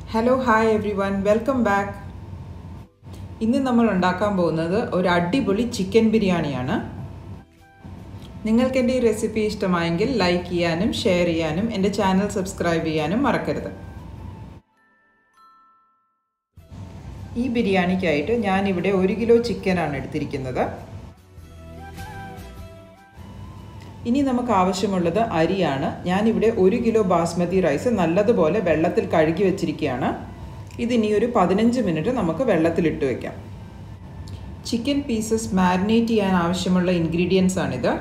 hello hi everyone welcome back ഇന്ന് നമ്മൾ ഉണ്ടാക്കാൻ പോകുന്നത് ഒരു അടിപൊളി ചിക്കൻ ബിരിയാണിയാണ് നിങ്ങൾക്ക് എൻ്റെ ഈ റെസിപ്പി ഇഷ്ടമായെങ്കിൽ ലൈക്ക് ചെയ്യാനും ഷെയർ ചെയ്യാനും എൻ്റെ ചാനൽ സബ്സ്ക്രൈബ് ചെയ്യാനും മറക്കരുത് ഈ ബിരിയാണിക്കായിട്ട് ഞാനിവിടെ ഒരു കിലോ ചിക്കനാണ് എടുത്തിരിക്കുന്നത് ഇനി നമുക്ക് ആവശ്യമുള്ളത് അരിയാണ് ഞാനിവിടെ ഒരു കിലോ ബാസ്മതി റൈസ് നല്ലതുപോലെ വെള്ളത്തിൽ കഴുകി വെച്ചിരിക്കുകയാണ് ഇതിനി ഒരു പതിനഞ്ച് മിനിറ്റ് നമുക്ക് വെള്ളത്തിലിട്ട് വയ്ക്കാം ചിക്കൻ പീസസ് മാരിനേറ്റ് ചെയ്യാൻ ആവശ്യമുള്ള ഇൻഗ്രീഡിയൻസ് ആണിത്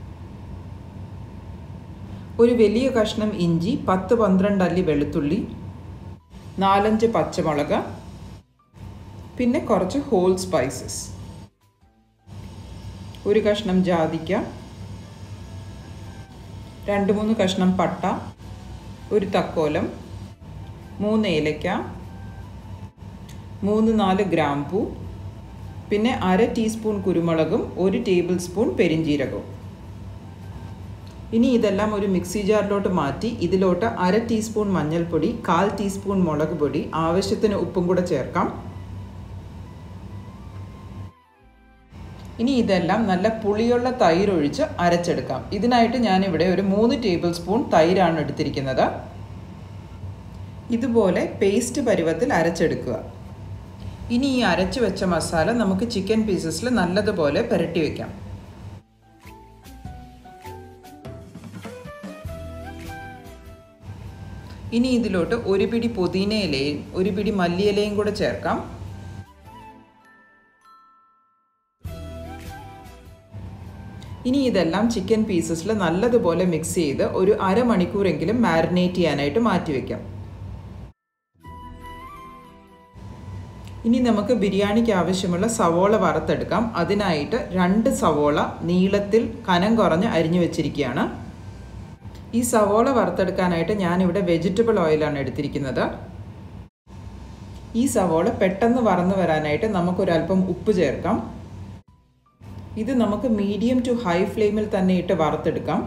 ഒരു വലിയ കഷ്ണം ഇഞ്ചി പത്ത് പന്ത്രണ്ട് അല്ലി വെളുത്തുള്ളി നാലഞ്ച് പച്ചമുളക് പിന്നെ കുറച്ച് ഹോൾ സ്പൈസസ് ഒരു കഷ്ണം ജാതിക്ക രണ്ട് മൂന്ന് കഷ്ണം പട്ട ഒരു തക്കോലം മൂന്ന് ഏലക്ക മൂന്ന് നാല് ഗ്രാമ്പൂ പിന്നെ അര ടീസ്പൂൺ കുരുമുളകും ഒരു ടേബിൾ സ്പൂൺ പെരിഞ്ജീരകവും ഇനി ഇതെല്ലാം ഒരു മിക്സി ജാറിലോട്ട് മാറ്റി ഇതിലോട്ട് അര ടീസ്പൂൺ മഞ്ഞൾപ്പൊടി കാൽ ടീസ്പൂൺ മുളക് പൊടി ആവശ്യത്തിന് ഉപ്പും കൂടെ ചേർക്കാം ഇനി ഇതെല്ലാം നല്ല പുളിയുള്ള തൈര് ഒഴിച്ച് അരച്ചെടുക്കാം ഇതിനായിട്ട് ഞാനിവിടെ ഒരു മൂന്ന് ടേബിൾ സ്പൂൺ തൈരാണ് എടുത്തിരിക്കുന്നത് ഇതുപോലെ പേസ്റ്റ് പരുവത്തിൽ അരച്ചെടുക്കുക ഇനി ഈ അരച്ചു വെച്ച മസാല നമുക്ക് ചിക്കൻ പീസസിൽ നല്ലതുപോലെ പുരട്ടി വയ്ക്കാം ഇനി ഇതിലോട്ട് ഒരു പിടി പുതിന ഇലയും ഒരു പിടി മല്ലിയിലയും കൂടെ ചേർക്കാം ഇനി ഇതെല്ലാം ചിക്കൻ പീസസിൽ നല്ലതുപോലെ മിക്സ് ചെയ്ത് ഒരു അരമണിക്കൂറെങ്കിലും മാരിനേറ്റ് ചെയ്യാനായിട്ട് മാറ്റിവെക്കാം ഇനി നമുക്ക് ബിരിയാണിക്ക് ആവശ്യമുള്ള സവോള വറുത്തെടുക്കാം അതിനായിട്ട് രണ്ട് സവോള നീളത്തിൽ കനം കുറഞ്ഞ് അരിഞ്ഞു വെച്ചിരിക്കുകയാണ് ഈ സവോള വറുത്തെടുക്കാനായിട്ട് ഞാനിവിടെ വെജിറ്റബിൾ ഓയിലാണ് എടുത്തിരിക്കുന്നത് ഈ സവോള പെട്ടെന്ന് വറന്നു വരാനായിട്ട് നമുക്കൊരല്പം ഉപ്പ് ചേർക്കാം ഇത് നമുക്ക് മീഡിയം ടു ഹൈ ഫ്ലെയിമിൽ തന്നെ ഇട്ട് വറുത്തെടുക്കാം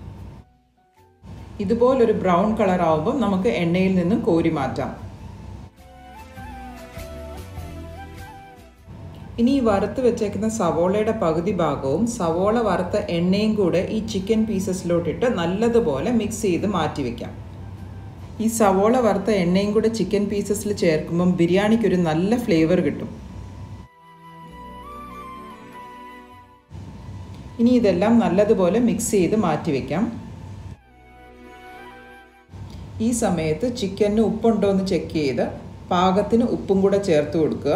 ഇതുപോലൊരു ബ്രൗൺ കളർ ആവുമ്പോൾ നമുക്ക് എണ്ണയിൽ നിന്നും കോരി മാറ്റാം ഇനി ഈ വറുത്ത് വെച്ചേക്കുന്ന സവോളയുടെ പകുതി ഭാഗവും സവോള വറുത്ത എണ്ണയും കൂടെ ഈ ചിക്കൻ പീസസിലോട്ടിട്ട് നല്ലതുപോലെ മിക്സ് ചെയ്ത് മാറ്റി വെക്കാം ഈ സവോള വറുത്ത എണ്ണയും കൂടെ ചിക്കൻ പീസസിൽ ചേർക്കുമ്പം ബിരിയാണിക്കൊരു നല്ല ഫ്ലേവർ കിട്ടും ഇനി ഇതെല്ലാം നല്ലതുപോലെ മിക്സ് ചെയ്ത് മാറ്റി വയ്ക്കാം ഈ സമയത്ത് ചിക്കന് ഉപ്പുണ്ടോ എന്ന് ചെക്ക് ചെയ്ത് പാകത്തിന് ഉപ്പും കൂടെ ചേർത്ത് കൊടുക്കുക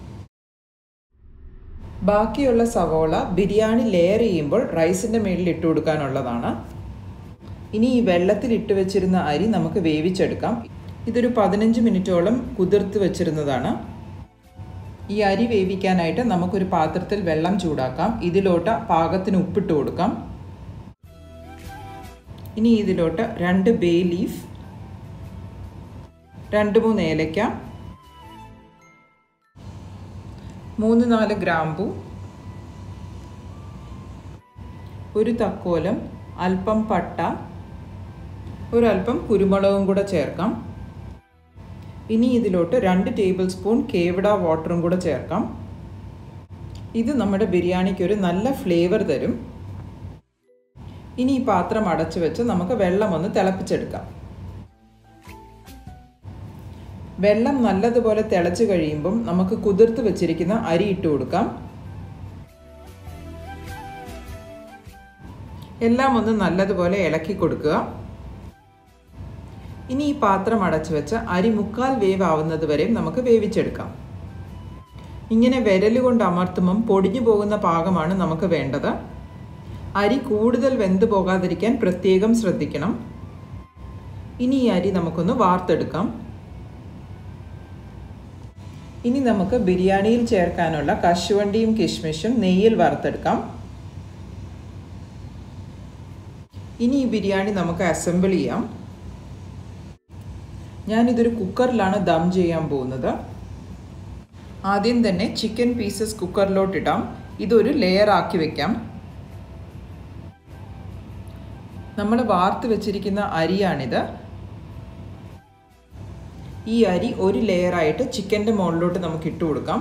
ബാക്കിയുള്ള സവോള ബിരിയാണി ലെയർ ചെയ്യുമ്പോൾ റൈസിൻ്റെ മേളിൽ ഇട്ട് കൊടുക്കാനുള്ളതാണ് ഇനി ഈ വെള്ളത്തിൽ ഇട്ട് വെച്ചിരുന്ന അരി നമുക്ക് വേവിച്ചെടുക്കാം ഇതൊരു പതിനഞ്ച് മിനിറ്റോളം കുതിർത്ത് വെച്ചിരുന്നതാണ് ഈ അരി വേവിക്കാനായിട്ട് നമുക്കൊരു പാത്രത്തിൽ വെള്ളം ചൂടാക്കാം ഇതിലോട്ട് പാകത്തിന് ഉപ്പിട്ട് കൊടുക്കാം ഇനി ഇതിലോട്ട് രണ്ട് ബേ ലീഫ് രണ്ട് മൂന്ന് ഏലക്ക മൂന്ന് നാല് ഗ്രാമ്പു ഒരു തക്കോലം അല്പം പട്ട ഒരല്പം കുരുമുളകും കൂടെ ചേർക്കാം ഇനി ഇതിലോട്ട് രണ്ട് ടേബിൾ സ്പൂൺ കേവട വാട്ടറും കൂടെ ചേർക്കാം ഇത് നമ്മുടെ ബിരിയാണിക്ക് ഒരു നല്ല ഫ്ലേവർ തരും ഇനി ഈ പാത്രം അടച്ചു വെച്ച് നമുക്ക് വെള്ളം ഒന്ന് തിളപ്പിച്ചെടുക്കാം വെള്ളം നല്ലതുപോലെ തിളച്ച് കഴിയുമ്പം നമുക്ക് കുതിർത്ത് വെച്ചിരിക്കുന്ന അരി ഇട്ട് കൊടുക്കാം എല്ലാം ഒന്ന് നല്ലതുപോലെ ഇളക്കി കൊടുക്കുക ഇനി ഈ പാത്രം അടച്ചു വെച്ച് അരി മുക്കാൽ വേവ് ആവുന്നത് വരെ നമുക്ക് വേവിച്ചെടുക്കാം ഇങ്ങനെ വിരൽ കൊണ്ട് അമർത്തുമ്പം പൊടിഞ്ഞു പോകുന്ന പാകമാണ് നമുക്ക് വേണ്ടത് അരി കൂടുതൽ വെന്ത് പോകാതിരിക്കാൻ പ്രത്യേകം ശ്രദ്ധിക്കണം ഇനി ഈ അരി നമുക്കൊന്ന് വാർത്തെടുക്കാം ഇനി നമുക്ക് ബിരിയാണിയിൽ ചേർക്കാനുള്ള കശുവണ്ടിയും കിഷ്മിഷും നെയ്യിൽ വറുത്തെടുക്കാം ഇനി ഈ ബിരിയാണി നമുക്ക് അസംബിൾ ചെയ്യാം ഞാനിതൊരു കുക്കറിലാണ് ദം ചെയ്യാൻ പോകുന്നത് ആദ്യം തന്നെ ചിക്കൻ പീസസ് കുക്കറിലോട്ടിടാം ഇതൊരു ലെയർ ആക്കി വെക്കാം നമ്മൾ വാർത്ത് വെച്ചിരിക്കുന്ന അരിയാണിത് ഈ അരി ഒരു ലെയറായിട്ട് ചിക്കൻ്റെ മുകളിലോട്ട് നമുക്ക് ഇട്ട് കൊടുക്കാം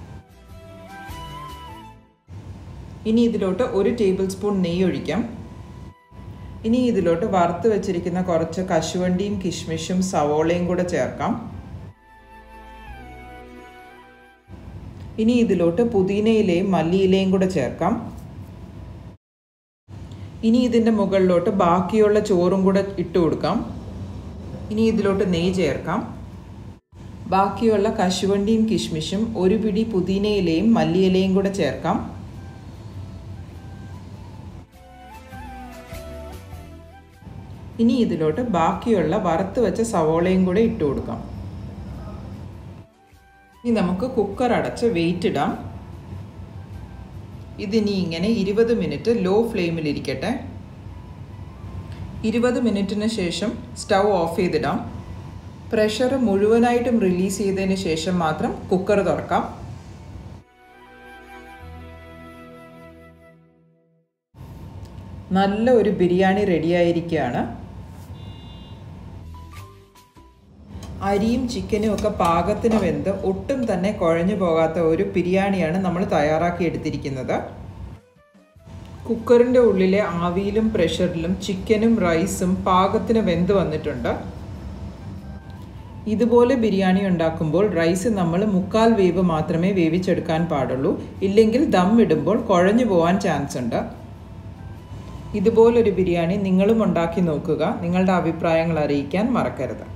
ഇനി ഇതിലോട്ട് ഒരു ടേബിൾ സ്പൂൺ നെയ്യ് ഒഴിക്കാം ഇനി ഇതിലോട്ട് വറുത്ത് വെച്ചിരിക്കുന്ന കുറച്ച് കശുവണ്ടിയും കിഷ്മിഷും സവോളയും കൂടെ ചേർക്കാം ഇനി ഇതിലോട്ട് പുതിനയിലയും മല്ലിയിലയും കൂടെ ചേർക്കാം ഇനി ഇതിൻ്റെ മുകളിലോട്ട് ബാക്കിയുള്ള ചോറും കൂടെ ഇട്ട് കൊടുക്കാം ഇനി ഇതിലോട്ട് നെയ്യ് ചേർക്കാം ബാക്കിയുള്ള കശുവണ്ടിയും കിഷ്മിഷും ഒരു പിടി പുതിനയിലയും മല്ലിയിലയും കൂടെ ചേർക്കാം ഇനി ഇതിലോട്ട് ബാക്കിയുള്ള വറുത്ത് വെച്ച സവോളയും കൂടെ ഇട്ട് കൊടുക്കാം ഇനി നമുക്ക് കുക്കർ അടച്ച് വെയിറ്റ് ഇടാം ഇതിനി ഇങ്ങനെ ഇരുപത് മിനിറ്റ് ലോ ഫ്ലെയിമിലിരിക്കട്ടെ ഇരുപത് മിനിറ്റിന് ശേഷം സ്റ്റൗ ഓഫ് ചെയ്തിടാം പ്രഷർ മുഴുവനായിട്ടും റിലീസ് ചെയ്തതിന് ശേഷം മാത്രം കുക്കർ തുറക്കാം നല്ല ഒരു ബിരിയാണി റെഡിയായിരിക്കുകയാണ് അരിയും ചിക്കനും ഒക്കെ പാകത്തിന് വെന്ത് ഒട്ടും തന്നെ കുഴഞ്ഞു പോകാത്ത ഒരു ബിരിയാണിയാണ് നമ്മൾ തയ്യാറാക്കി എടുത്തിരിക്കുന്നത് കുക്കറിൻ്റെ ഉള്ളിലെ ആവിയിലും പ്രഷറിലും ചിക്കനും റൈസും പാകത്തിന് വെന്ത് വന്നിട്ടുണ്ട് ഇതുപോലെ ബിരിയാണി ഉണ്ടാക്കുമ്പോൾ റൈസ് നമ്മൾ മുക്കാൽ വേവ് മാത്രമേ വേവിച്ചെടുക്കാൻ പാടുള്ളൂ ഇല്ലെങ്കിൽ ദം ഇടുമ്പോൾ കുഴഞ്ഞു പോകാൻ ചാൻസ് ഉണ്ട് ഇതുപോലൊരു ബിരിയാണി നിങ്ങളും ഉണ്ടാക്കി നോക്കുക നിങ്ങളുടെ അഭിപ്രായങ്ങൾ അറിയിക്കാൻ മറക്കരുത്